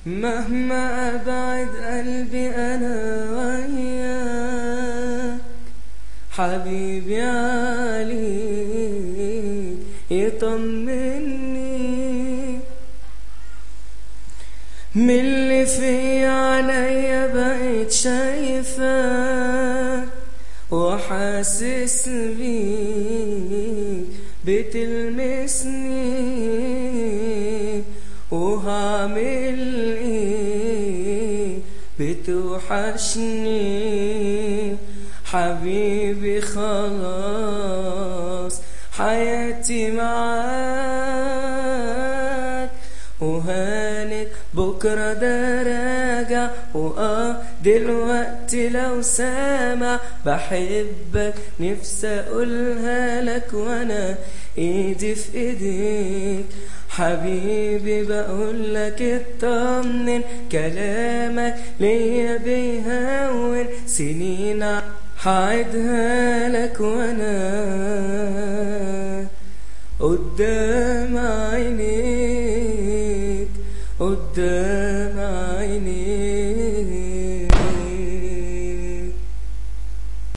مهما أبعد قلبي أنا وياك حبيبي عليك يطمني من اللي في عينيا بقيت شايفاك وحاسس بيك بتلمسني وهعمل ايه بتوحشني حبيبي خلاص حياتي معاك وهانت بكرة ده راجع وآه دلوقتي لو سامع بحبك نفسي أقولها لك وأنا إيدي في إيديك حبيبي بقول لك اطمن كلامك ليا بيهون سنين هعيدها لك وانا قدام عينيك قدام عينيك